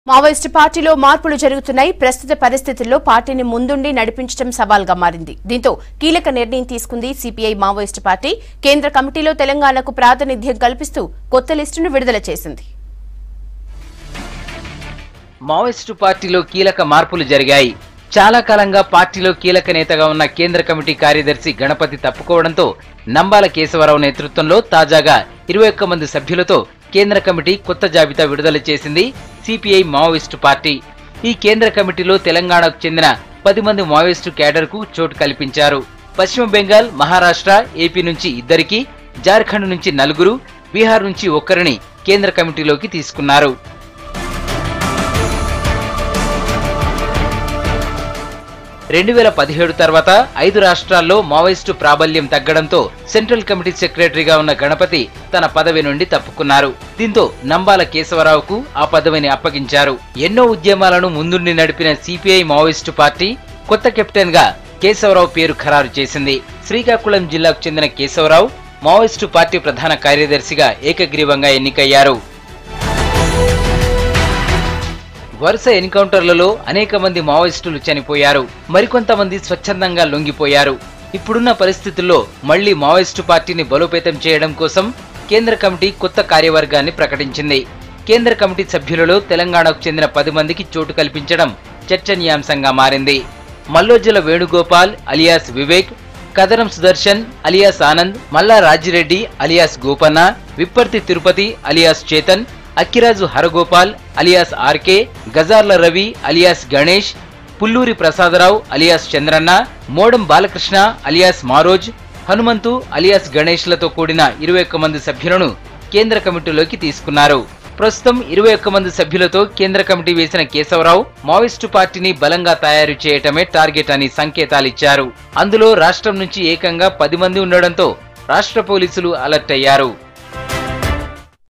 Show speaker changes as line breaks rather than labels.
Maoist పార్టీలో మార్పులు జరుగుతున్నాయి ప్రస్తుత పరిస్థితుల్లో పార్టీని ముందుండి నడిపించడం సవాల్గా మారింది దీంతో కీలక నిర్ణయం తీసుకుంది సిపిఐ మావోయిస్టు పార్టీ కేంద్ర కమిటీలో తెలంగాణకు ప్రాతినిధ్యం కల్పిస్తూ కొత్త లిస్టును విడుదల చేసింది
మావోయిస్టు పార్టీలో కీలక మార్పులు జరిగాయి చాలా కాలంగా పార్టీలో కీలక నేతగా ఉన్న కేంద్ర కమిటీ కార్యదర్శి గణపతి తప్పుకోవడంతో నంబాల కేశవరావు నేతృత్వంలో తాజాగా ఇరవై ఒక్క మంది సభ్యులతో కేంద్ర కమిటీ కొత్త జాబితా విడుదల చేసింది సిపిఐ మావోయిస్టు పార్టీ ఈ కేంద్ర కమిటీలో తెలంగాణకు చెందిన పది మంది మావోయిస్టు క్యాడర్కు చోటు కల్పించారు పశ్చిమ బెంగాల్ మహారాష్ట్ర ఏపీ నుంచి ఇద్దరికి జార్ఖండ్ నుంచి నలుగురు బీహార్ నుంచి ఒక్కరిని కేంద్ర కమిటీలోకి తీసుకున్నారు రెండు వేల పదిహేడు తర్వాత ఐదు రాష్ట్రాల్లో మావోయిస్టు ప్రాబల్యం తగ్గడంతో సెంట్రల్ కమిటీ సెక్రటరీగా ఉన్న గణపతి తన పదవి నుండి తప్పుకున్నారు దీంతో నంబాల కేశవరావుకు ఆ పదవిని అప్పగించారు ఎన్నో ఉద్యమాలను ముందుండి నడిపిన సిపిఐ మావోయిస్టు పార్టీ కొత్త కెప్టెన్ గా కేశవరావు పేరు ఖరారు చేసింది శ్రీకాకుళం జిల్లాకు చెందిన కేశవరావు మావోయిస్టు పార్టీ ప్రధాన కార్యదర్శిగా ఏకగ్రీవంగా ఎన్నికయ్యారు వరుస ఎన్కౌంటర్లలో అనేక మంది మావోయిస్టులు చనిపోయారు మరికొంతమంది స్వచ్ఛందంగా లొంగిపోయారు ఇప్పుడున్న పరిస్థితుల్లో మళ్లీ మావోయిస్టు పార్టీని బలోపేతం చేయడం కోసం కేంద్ర కమిటీ కొత్త కార్యవర్గాన్ని ప్రకటించింది కేంద్ర కమిటీ సభ్యులలో తెలంగాణకు చెందిన పది మందికి చోటు కల్పించడం చర్చనీయాంశంగా మారింది Mallojula Venugopal alias Vivek Kadaram Sudarshan alias Anand Malla Rajireddy alias Gopanna Vipparthi Tirupati alias Chetan Akkiraju Haragopal alias RK Gajarla Ravi alias Ganesh Pulluri Prasadarao alias Chandranna Modem Balakrishna alias Maroj Hanumanthu alias గణేష్లతో కూడిన ఇరవై ఒక్క మంది సభ్యులను కేంద్ర కమిటీలోకి తీసుకున్నారు ప్రస్తుతం ఇరవై ఒక్క మంది సభ్యులతో కేంద్ర కమిటీ వేసిన కేశవరావు మావోయిస్టు పార్టీని బలంగా తయారు చేయటమే టార్గెట్ అని సంకేతాలిచ్చారు అందులో రాష్ట్రం నుంచి ఏకంగా పది మంది ఉండడంతో రాష్ట్ర పోలీసులు అలర్ట్ అయ్యారు